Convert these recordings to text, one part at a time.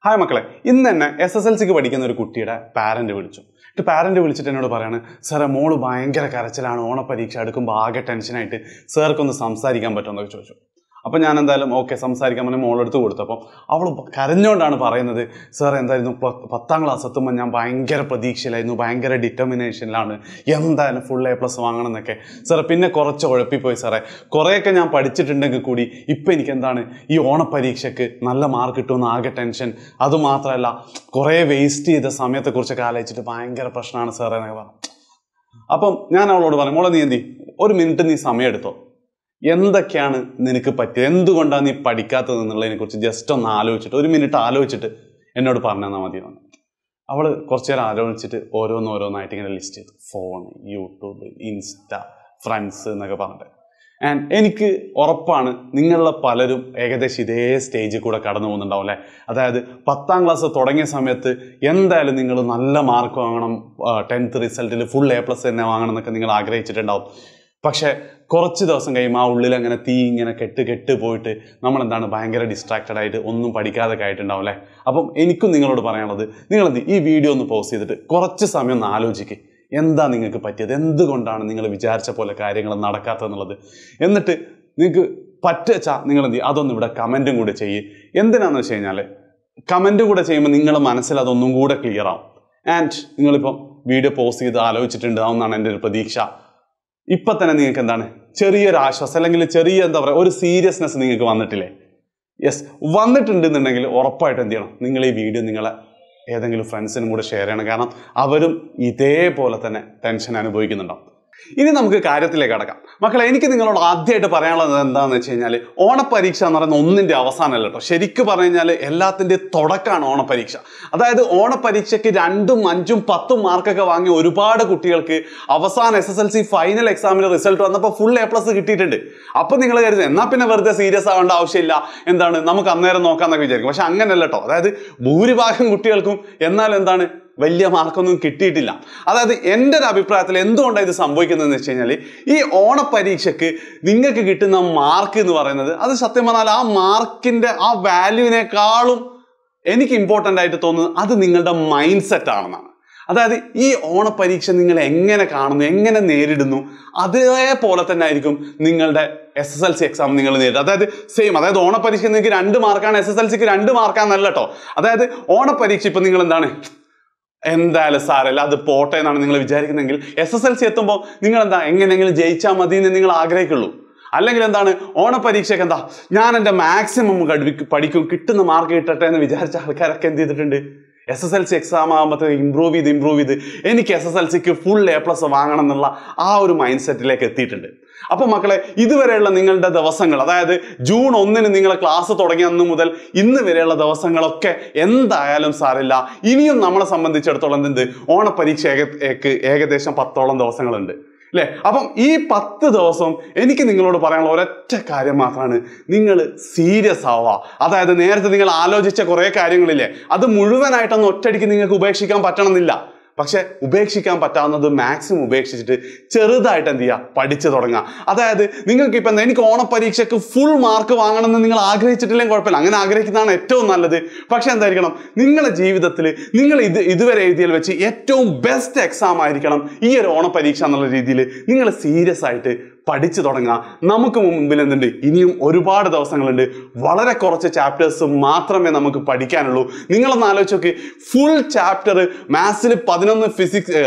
hi മക്കളെ ഇന്ന് തന്നെ എസ് എസ് എൽ സിക്ക് പഠിക്കുന്ന ഒരു കുട്ടിയുടെ പാരന്റ് വിളിച്ചു എന്നിട്ട് പാരന്റ് വിളിച്ചിട്ട് എന്നോട് പറയാണ് സാറേ മോള് ഭയങ്കര കരച്ചിലാണ് ഓണപ്പരീക്ഷ എടുക്കുമ്പോൾ ആകെ ടെൻഷനായിട്ട് സാർക്കൊന്ന് സംസാരിക്കാൻ പറ്റുമെന്നൊക്കെ ചോദിച്ചു അപ്പം ഞാൻ എന്തായാലും ഓക്കെ സംസാരിക്കാൻ പറഞ്ഞ് മോളെടുത്ത് കൊടുത്തു അപ്പം അവൾ കരഞ്ഞുകൊണ്ടാണ് പറയുന്നത് സാർ എന്തായിരുന്നു പ- പത്താം ക്ലാസ് എത്തുമ്പോൾ ഞാൻ ഭയങ്കര പ്രതീക്ഷയിലായിരുന്നു ഭയങ്കര ഡിറ്റർമിനേഷനിലാണ് എന്തായാലും ഫുൾ എ പ്ലസ് വാങ്ങണം എന്നൊക്കെ സാറേ പിന്നെ കുറച്ച് ഉഴപ്പിപ്പോയി സാറേ കുറേയൊക്കെ ഞാൻ പഠിച്ചിട്ടുണ്ടെങ്കിൽ കൂടി ഇപ്പം എനിക്ക് എന്താണ് ഈ ഓണപ്പരീക്ഷയ്ക്ക് നല്ല മാർക്ക് കിട്ടുമെന്ന് ആകെ ടെൻഷൻ അതുമാത്രമല്ല കുറേ വേസ്റ്റ് ചെയ്ത സമയത്തെക്കുറിച്ചൊക്കെ ആലോചിച്ചിട്ട് ഭയങ്കര പ്രശ്നമാണ് സാറേ എന്നൊക്കെ പറഞ്ഞു അപ്പം ഞാൻ അവളോട് പറഞ്ഞു മോളെ നീ എന്തി ഒരു മിനിറ്റ് നീ സമയം എടുത്തോ എന്തൊക്കെയാണ് നിനക്ക് പറ്റിയത് എന്തുകൊണ്ടാണ് നീ പഠിക്കാത്തത് എന്നുള്ളതിനെ കുറിച്ച് ജസ്റ്റ് ഒന്ന് ആലോചിച്ചിട്ട് ഒരു മിനിറ്റ് ആലോചിച്ചിട്ട് എന്നോട് പറഞ്ഞു തന്നാൽ മതി എന്ന് അവള് കുറച്ചു നേരം ആലോചിച്ചിട്ട് ഓരോന്ന് ഓരോന്നായിട്ട് ഇങ്ങനെ ലിസ്റ്റ് ചെയ്തു ഫോൺ യൂട്യൂബ് ഇൻസ്റ്റ ഫ്രണ്ട്സ് എന്നൊക്കെ പറഞ്ഞിട്ട് ആൻഡ് എനിക്ക് ഉറപ്പാണ് നിങ്ങളിലെ പലരും ഏകദേശം ഇതേ സ്റ്റേജിൽ കൂടെ കടന്നു പോകുന്നുണ്ടാവും അല്ലേ അതായത് പത്താം ക്ലാസ് തുടങ്ങിയ സമയത്ത് എന്തായാലും നിങ്ങൾ നല്ല മാർക്ക് വാങ്ങണം ടെൻത്ത് റിസൾട്ടിൽ ഫുൾ എ പ്ലസ് തന്നെ വാങ്ങണം എന്നൊക്കെ നിങ്ങൾ ആഗ്രഹിച്ചിട്ടുണ്ടാവും പക്ഷേ കുറച്ച് ദിവസം കഴിയുമ്പോൾ ആ ഉള്ളിൽ അങ്ങനെ തീ ഇങ്ങനെ കെട്ട് കെട്ട് പോയിട്ട് നമ്മൾ എന്താണ് ഭയങ്കര ഡിസ്ട്രാക്റ്റഡ് ആയിട്ട് ഒന്നും പഠിക്കാതെ ആയിട്ടുണ്ടാവും അല്ലേ അപ്പം എനിക്കും നിങ്ങളോട് പറയാനുള്ളത് നിങ്ങൾ എന്ത് ഈ വീഡിയോ ഒന്ന് പോസ്റ്റ് ചെയ്തിട്ട് കുറച്ച് സമയം ഒന്ന് ആലോചിക്കുക എന്താ നിങ്ങൾക്ക് പറ്റിയത് എന്തുകൊണ്ടാണ് നിങ്ങൾ വിചാരിച്ച പോലെ കാര്യങ്ങൾ നടക്കാത്തതെന്നുള്ളത് എന്നിട്ട് നിങ്ങൾക്ക് പറ്റുവച്ചാ നിങ്ങൾ എന്ത് ചെയ്യും അതൊന്നും ഇവിടെ കമൻറ്റും കൂടെ ചെയ്യ് എന്തിനാന്ന് വെച്ച് കഴിഞ്ഞാൽ കമൻറ്റ് കൂടെ ചെയ്യുമ്പോൾ നിങ്ങളുടെ മനസ്സിൽ അതൊന്നും കൂടെ ക്ലിയർ ആവും ആൻഡ് നിങ്ങളിപ്പം വീഡിയോ പോസ്റ്റ് ചെയ്ത് ആലോചിച്ചിട്ടുണ്ടാവുമെന്നാണ് എൻ്റെ ഒരു പ്രതീക്ഷ ഇപ്പൊ തന്നെ നിങ്ങൾക്ക് എന്താണ് ചെറിയൊരു ആശ്വാസം അല്ലെങ്കിൽ ചെറിയ എന്താ പറയുക ഒരു സീരിയസ്നെസ് നിങ്ങൾക്ക് വന്നിട്ടില്ലേ യെസ് വന്നിട്ടുണ്ടെന്നുണ്ടെങ്കിൽ ഉറപ്പായിട്ട് എന്ത് ചെയ്യണം നിങ്ങൾ ഈ വീഡിയോ നിങ്ങളെ ഏതെങ്കിലും ഫ്രണ്ട്സിനും കൂടെ ഷെയർ ചെയ്യണം കാരണം അവരും ഇതേപോലെ തന്നെ ടെൻഷൻ അനുഭവിക്കുന്നുണ്ടാവും ഇനി നമുക്ക് കാര്യത്തിലേക്ക് കടക്കാം മക്കളെ എനിക്ക് നിങ്ങളോട് ആദ്യമായിട്ട് പറയാനുള്ളത് എന്താണെന്ന് വെച്ച് കഴിഞ്ഞാൽ ഓണപ്പരീക്ഷ എന്ന് പറയുന്ന ഒന്നിന്റെ അവസാനമല്ല കേട്ടോ ശരിക്കും പറഞ്ഞു കഴിഞ്ഞാൽ എല്ലാത്തിൻ്റെ തുടക്കമാണ് ഓണപ്പരീക്ഷ അതായത് ഓണപ്പരീക്ഷയ്ക്ക് രണ്ടും അഞ്ചും പത്തും മാർക്കൊക്കെ വാങ്ങിയ ഒരുപാട് കുട്ടികൾക്ക് അവസാന S S L C final എക്സാമിന് റിസൾട്ട് വന്നപ്പോൾ ഫുൾ എ പ്ലസ് കിട്ടിയിട്ടുണ്ട് അപ്പം നിങ്ങൾ കരുതും എന്നാൽ പിന്നെ വെറുതെ സീരിയസ് ആവേണ്ട ആവശ്യമില്ല എന്താണ് നമുക്ക് അന്നേരം നോക്കാന്നൊക്കെ വിചാരിക്കും പക്ഷെ അങ്ങനെയല്ല കേട്ടോ അതായത് ഭൂരിഭാഗം കുട്ടികൾക്കും എന്നാലും എന്താണ് വലിയ മാർക്കൊന്നും കിട്ടിയിട്ടില്ല അതായത് എൻ്റെ ഒരു അഭിപ്രായത്തിൽ എന്തുകൊണ്ടാണ് ഇത് സംഭവിക്കുന്നതെന്ന് വെച്ച് കഴിഞ്ഞാൽ ഈ ഓണപ്പരീക്ഷയ്ക്ക് നിങ്ങൾക്ക് കിട്ടുന്ന മാർക്ക് എന്ന് പറയുന്നത് അത് സത്യം പറഞ്ഞാൽ ആ മാർക്കിൻ്റെ ആ വാല്യൂവിനേക്കാളും എനിക്ക് ഇമ്പോർട്ടൻ്റ് ആയിട്ട് തോന്നുന്നത് അത് നിങ്ങളുടെ മൈൻഡ് സെറ്റ് ആണെന്നാണ് അതായത് ഈ ഓണപ്പരീക്ഷ നിങ്ങൾ എങ്ങനെ കാണുന്നു എങ്ങനെ നേരിടുന്നു അതേപോലെ തന്നെ ആയിരിക്കും നിങ്ങളുടെ S S L C exam നിങ്ങൾ നേരിടുക അതായത് സെയിം അതായത് ഓണപ്പരീക്ഷ നിങ്ങൾക്ക് രണ്ട് മാർക്കാണ് എസ് എസ് എൽ സിക്ക് രണ്ട് മാർക്കാന്നല്ല കേട്ടോ അതായത് ഓണപ്പരീക്ഷ ഇപ്പം നിങ്ങൾ എന്താണ് എന്തായാലും സാരല്ല അത് പോട്ടെ എന്നാണ് നിങ്ങൾ വിചാരിക്കുന്നെങ്കിൽ എസ് എസ് എൽ സി എത്തുമ്പോൾ നിങ്ങൾ എന്താ എങ്ങനെയെങ്കിലും ജയിച്ചാൽ മതി എന്ന് നിങ്ങൾ ആഗ്രഹിക്കുള്ളൂ അല്ലെങ്കിൽ എന്താണ് ഓണപരീക്ഷയ്ക്ക് എന്താ ഞാൻ എൻ്റെ മാക്സിമം പഠിക്കും കിട്ടുന്ന മാർക്ക് കിട്ടട്ടെ എന്ന് വിചാരിച്ച ആൾക്കാരൊക്കെ എന്ത് ചെയ്തിട്ടുണ്ട് S S L C exam ആകുമ്പോഴത്തേക്ക് ഇമ്പ്രൂവ് ചെയ്ത് ഇമ്പ്രൂവ് ചെയ്ത് എനിക്ക് എസ് എസ് എൽ സിക്ക് ഫുൾ എ പ്ലസ് വാങ്ങണം എന്നുള്ള ആ ഒരു മൈൻഡ് സെറ്റിലേക്ക് എത്തിയിട്ടുണ്ട് അപ്പൊ മക്കളെ ഇതുവരെയുള്ള നിങ്ങളുടെ ദിവസങ്ങൾ അതായത് ജൂൺ ഒന്നിന് നിങ്ങൾ ക്ലാസ് തുടങ്ങിയ അന്ന് മുതൽ ഇന്ന് വരെയുള്ള ദിവസങ്ങളൊക്കെ എന്തായാലും സാരില്ല ഇനിയും നമ്മളെ സംബന്ധിച്ചിടത്തോളം എന്ത് ഓണപരീക്ഷ ഏക- ഏകദേശം പത്തോളം ദിവസങ്ങളുണ്ട് അല്ലേ അപ്പം ഈ പത്ത് ദിവസം എനിക്ക് നിങ്ങളോട് പറയാനുള്ള ഒരൊറ്റ കാര്യം മാത്രമാണ് നിങ്ങൾ സീരിയസ് ആവുക അതായത് നേരത്തെ നിങ്ങൾ ആലോചിച്ച കുറേ കാര്യങ്ങളില്ലേ അത് മുഴുവനായിട്ടൊന്ന് ഒറ്റയടിക്ക് നിങ്ങൾക്ക് ഉപേക്ഷിക്കാൻ പറ്റണമെന്നില്ല പക്ഷെ ഉപേക്ഷിക്കാൻ പറ്റാവുന്നത് മാക്സിമം ഉപേക്ഷിച്ചിട്ട് ചെറുതായിട്ട് എന്ത് ചെയ്യുക പഠിച്ചു തുടങ്ങുക അതായത് നിങ്ങൾക്ക് ഇപ്പം എന്താ എനിക്ക് ഓണപ്പരീക്ഷയ്ക്ക് ഫുൾ മാർക്ക് വാങ്ങണമെന്ന് നിങ്ങൾ ആഗ്രഹിച്ചിട്ടില്ലെങ്കിൽ കുഴപ്പമില്ല അങ്ങനെ ആഗ്രഹിക്കുന്നതാണ് ഏറ്റവും നല്ലത് പക്ഷെ എന്തായിരിക്കണം നിങ്ങളുടെ ജീവിതത്തിൽ നിങ്ങൾ ഇത് ഇതുവരെ എഴുതിയതിൽ വെച്ച് ഏറ്റവും ബെസ്റ്റ് എക്സാം ആയിരിക്കണം ഈ ഒരു ഓണപ്പരീക്ഷ എന്നുള്ള രീതിയിൽ നിങ്ങൾ സീരിയസ് ആയിട്ട് പഠിച്ചു തുടങ്ങുക നമുക്ക് മുമ്പിൽ എന്തുണ്ട് ഇനിയും ഒരുപാട് ദിവസങ്ങളുണ്ട് വളരെ കുറച്ച് ചാപ്റ്റേഴ്സ് മാത്രമേ നമുക്ക് പഠിക്കാനുള്ളൂ നിങ്ങളൊന്ന് ആലോചിച്ച് നോക്ക് ഫുൾ ചാപ്റ്റർ മാത്സിൽ പതിനൊന്ന് ഫിസിക്സ്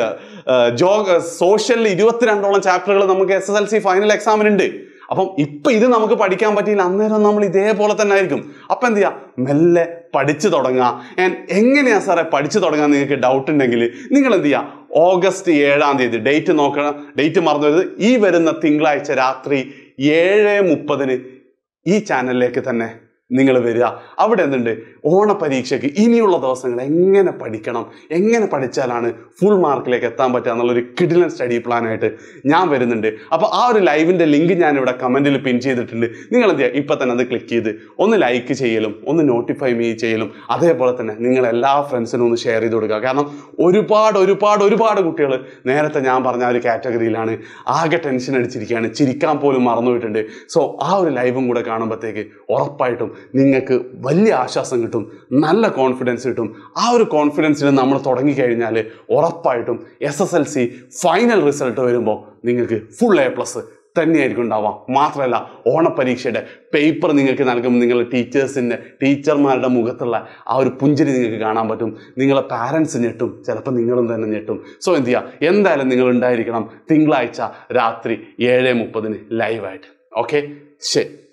ജോ സോഷ്യലിൽ ഇരുപത്തിരണ്ടോളം ചാപ്റ്ററുകൾ നമുക്ക് S S L C final എക്സാമിനുണ്ട് അപ്പം ഇപ്പൊ ഇത് നമുക്ക് പഠിക്കാൻ പറ്റിയില്ല അന്നേരം നമ്മൾ ഇതേപോലെ തന്നെ ആയിരിക്കും അപ്പൊ എന്ത് ചെയ്യാ മെല്ലെ പഠിച്ചു തുടങ്ങുക ആൻഡ് എങ്ങനെയാ സാറേ പഠിച്ചു തുടങ്ങാൻ നിങ്ങൾക്ക് ഡൗട്ട് ഉണ്ടെങ്കിൽ നിങ്ങൾ എന്ത് ചെയ്യുക ഓഗസ്റ്റ് ഏഴാം തീയതി ഡേറ്റ് നോക്കണം ഡേറ്റ് മറന്നു വരുന്നത് ഈ വരുന്ന തിങ്കളാഴ്ച രാത്രി ഏഴ് മുപ്പതിന് ഈ ചാനലിലേക്ക് തന്നെ നിങ്ങൾ വരിക അവിടെ എന്തുണ്ട് ഓണപരീക്ഷയ്ക്ക് ഇനിയുള്ള ദിവസങ്ങൾ എങ്ങനെ പഠിക്കണം എങ്ങനെ പഠിച്ചാലാണ് ഫുൾ മാർക്കിലേക്ക് എത്താൻ പറ്റുക എന്നുള്ളൊരു കിഡിലൻ സ്റ്റഡി പ്ലാനായിട്ട് ഞാൻ വരുന്നുണ്ട് അപ്പോൾ ആ ഒരു ലൈവിൻ്റെ ലിങ്ക് ഞാൻ ഇവിടെ കമൻറ്റിൽ പിൻ ചെയ്തിട്ടുണ്ട് നിങ്ങൾ എന്ത് ചെയ്യുക ഇപ്പം തന്നെ അത് ക്ലിക്ക് ചെയ്ത് ഒന്ന് ലൈക്ക് ചെയ്യലും ഒന്ന് നോട്ടിഫൈ മീ ചെയ്യലും അതേപോലെ തന്നെ നിങ്ങൾ എല്ലാ ഫ്രണ്ട്സിനും ഒന്ന് ഷെയർ ചെയ്ത് കൊടുക്കുക കാരണം ഒരുപാട് ഒരുപാട് ഒരുപാട് കുട്ടികൾ നേരത്തെ ഞാൻ പറഞ്ഞ ആ ഒരു കാറ്റഗറിയിലാണ് ആകെ ടെൻഷൻ അടിച്ചിരിക്കുകയാണ് ചിരിക്കാൻ പോലും മറന്നുപോയിട്ടുണ്ട് സോ ആ ഒരു ലൈവും കൂടെ കാണുമ്പോഴത്തേക്ക് ഉറപ്പായിട്ടും നിങ്ങൾക്ക് വലിയ ആശ്വാസം കിട്ടും നല്ല കോൺഫിഡൻസ് കിട്ടും ആ ഒരു കോൺഫിഡൻസിൽ നമ്മൾ തുടങ്ങിക്കഴിഞ്ഞാൽ ഉറപ്പായിട്ടും S S L C final result വരുമ്പോൾ നിങ്ങൾക്ക് ഫുൾ എ പ്ലസ് തന്നെയായിരിക്കും ഉണ്ടാവാം മാത്രമല്ല ഓണപരീക്ഷയുടെ പേപ്പർ നിങ്ങൾക്ക് നൽകുമ്പോൾ നിങ്ങളുടെ ടീച്ചേഴ്സിൻ്റെ ടീച്ചർമാരുടെ മുഖത്തുള്ള ആ ഒരു പുഞ്ചിരി നിങ്ങൾക്ക് കാണാൻ പറ്റും നിങ്ങളെ പാരൻസ് ഞെട്ടും ചിലപ്പോൾ നിങ്ങളും തന്നെ ഞെട്ടും സോ എന്ത് ചെയ്യുക എന്തായാലും നിങ്ങൾ ഉണ്ടായിരിക്കണം തിങ്കളാഴ്ച രാത്രി ഏഴ് മുപ്പതിന് ലൈവായിട്ട് ഓക്കെ ശരി